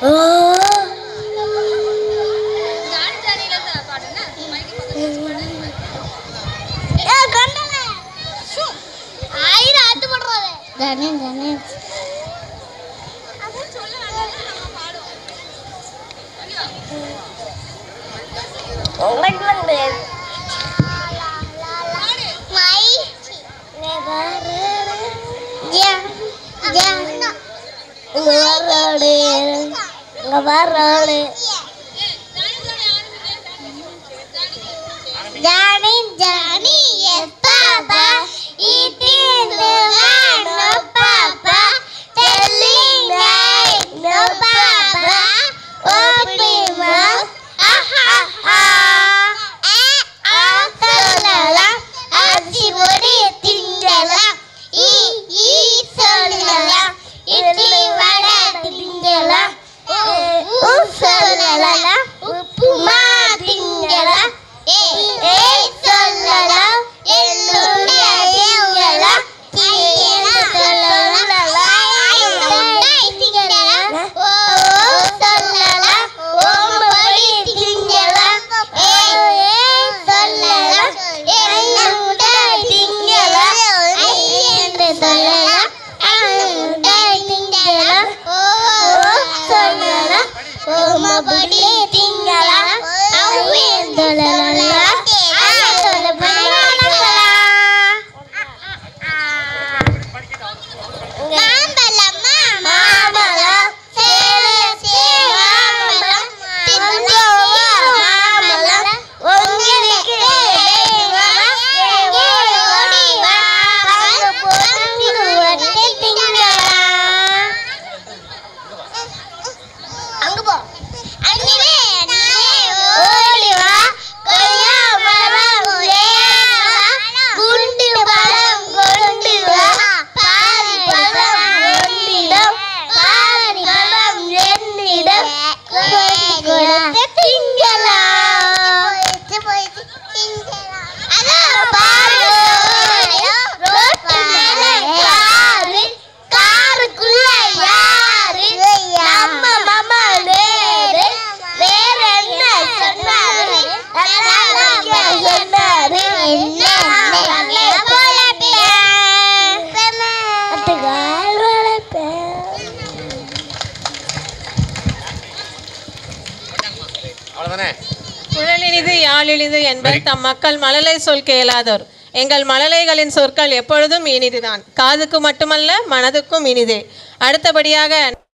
கணேன் கணேன் Johnny, Johnny, yes, Papa. Eating the man, no, Papa. Telling lies, no, Papa. Opening mouth, ha, ha, ha. Eh, ah, சொல்லலாம். அரிசி பொடி திங்கலாம். ஈ, ஈ சொல்லலாம். இட்லி வடை திங்கலாம். உ சொல்லலாம். உப்புமா திங்கலாம். ஏய், ஏய் சொல்லலாம். எள்ளுருண்டை திங்கலாம். திங்கலாம் சொல்லலாம். ஐ, முட்டை திங்கலாம். ஓ, ஓ சொல்லலாம். ஓம்பொடி திங்கலாம். ஏய், ஏய் சொல்லலாம். எள்ளுருண்டை திங்கலாம். ஐ என்று சொல்லலாம். அள்ளுருண்டை திங்கலாம். ஓ, ஓ சொல்லலாம். ஓமபடி திங்கலாம். அவ்வு என்று சொல்லலாம். ஆ சொல்லப்படி வணங்கலாம். மாம்பழம், சேலை, சேலை, மாம்பழம், திங்கோவா மாம்பழம், உங்களுக்கு தெய்வம், ஓடி ஓடி வா, பங்கு போட்டு வந்து திங்கலாம். அங்க போ அங்கே ஓடி வா கொய்யா மரம் ஏறா குண்டு பழம் கொண்டு வா பாதி பழம் ஒன்றிடம் பாதி பழம் என்னிடம் கொடுத்து திங்கலாம் அதோ பாரு ரோட்டு மேல காரு காருக்குள்ள யாரு நம்ம மாமா நேரு வேற என்ன சொன்னாரு நல்லா வைக்க சொன்னாரு என்ன நல்ல போலட்டேன் அத்துக்கால் வளர்ப்பேன் அவ்வளோதானே குழலினிது யாழினிது என்பர் தம் மக்கள் மழலை சொல் கேளாதோர் எங்கள் மழலைகளின் சொற்கள் எப்பொழுதும் இனிதுதான் காதுக்கு மட்டுமல்ல மனதுக்கும் இனிதே அடுத்தபடியாக